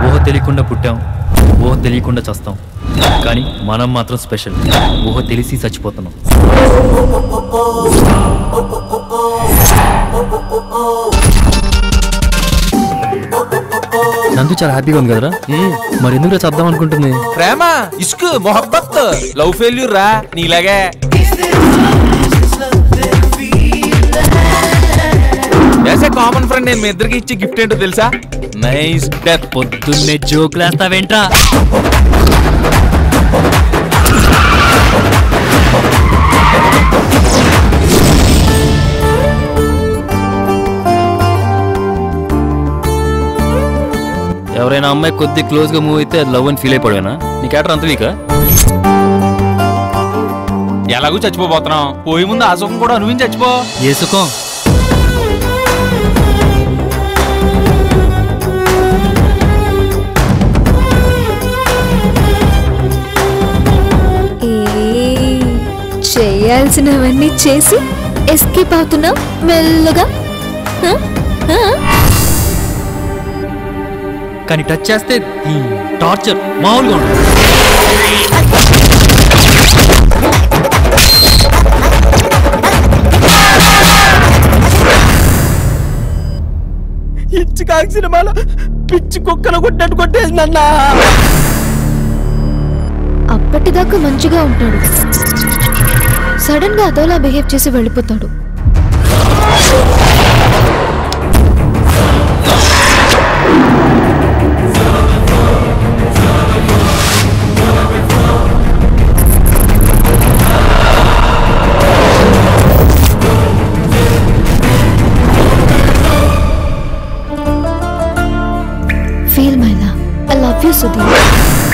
ఊహ తెలియకుండా పుట్టాం ఊహ తెలియకుండా చస్తాం కానీ మనం మాత్రం స్పెషల్ ఊహ తెలిసి చచ్చిపోతున్నాం నందు చాలా హ్యాపీగా ఉంది కదరా మరి ఎందుకు చద్దాం అనుకుంటుంది ప్రేమ ఇసుక్ మొహబ్బత్ లవ్ ఫెయిల్యూర్ రా నీలాగే యాజ్ కామన్ ఫ్రెండ్ నేను మీ ఇద్దరికి ఇచ్చే గిఫ్ట్ ఏంటో తెలుసా నైస్ డెత్ పొద్దున్నే జోకులేస్తావేంట్రా ఎవరైనా అమ్మాయి కొద్ది క్లోజ్ గా మూవ్ అయితే అది లవ్ అని ఫీల్ అయిపోయానా నీ క్యాటర్ అంత వీకా ఎలాగూ చచ్చిపోబోతున్నాం పోయి ముందు ఆ సుఖం కూడా అనుభవించి చచ్చిపో ఏ సుఖం ఏ చేయాల్సినవన్నీ చేసి ఎస్కేప్ అవుతున్నావు మెల్లగా హ? హ? కానీ టచ్ చేస్తే టార్చర్ మామూలుగా ఉంటుంది ఇచ్చి కాకి సినిమాలో పిచ్చి కుక్కలు కొట్టినట్టు కొట్టేసిందన్నా అప్పటిదాకా మంచిగా ఉంటాడు సడన్ గా అదోలా బిహేవ్ చేసి వెళ్ళిపోతాడు feel my love I love you Sudheer